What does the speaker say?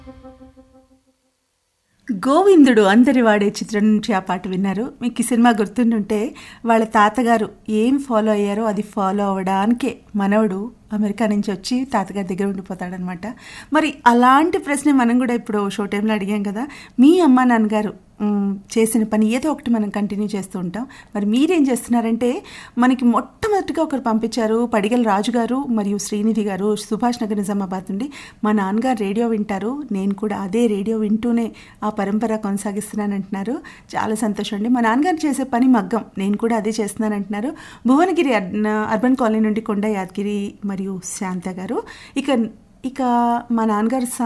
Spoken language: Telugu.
గోవిందుడు అందరి వాడే చిత్రం నుంచి ఆ పాట విన్నారు మీకు ఈ సినిమా గుర్తుండుంటే వాళ్ళ తాతగారు ఏం ఫాలో అయ్యారో అది ఫాలో అవ్వడానికే మనవడు అమెరికా నుంచి వచ్చి తాతగారి దగ్గర ఉండిపోతాడనమాట మరి అలాంటి ప్రశ్న మనం కూడా ఇప్పుడు షో టైంలో అడిగాం కదా మీ అమ్మ నాన్నగారు మ్, చేసిన పని ఏదో ఒకటి మనం కంటిన్యూ చేస్తూ ఉంటాం మరి మీరేం చేస్తున్నారంటే మనకి మొట్టమొదటిగా ఒకరు పంపించారు పడిగల రాజు గారు మరియు శ్రీనిధి గారు సుభాష్ నగర్ నిజామాబాద్ నుండి మా నాన్నగారు రేడియో వింటారు నేను కూడా అదే రేడియో వింటూనే ఆ పరంపర కొనసాగిస్తున్నాను అంటున్నారు చాలా సంతోషం అండి మా నాన్నగారు చేసే పని మగ్గం నేను కూడా అదే చేస్తున్నాను అంటున్నారు భువనగిరి అర్బన్ అర్బన్ కాలనీ నుండి కొండ యాదగిరి మరియు శాంత గారు ఇక ఇక మా నాన్నగారు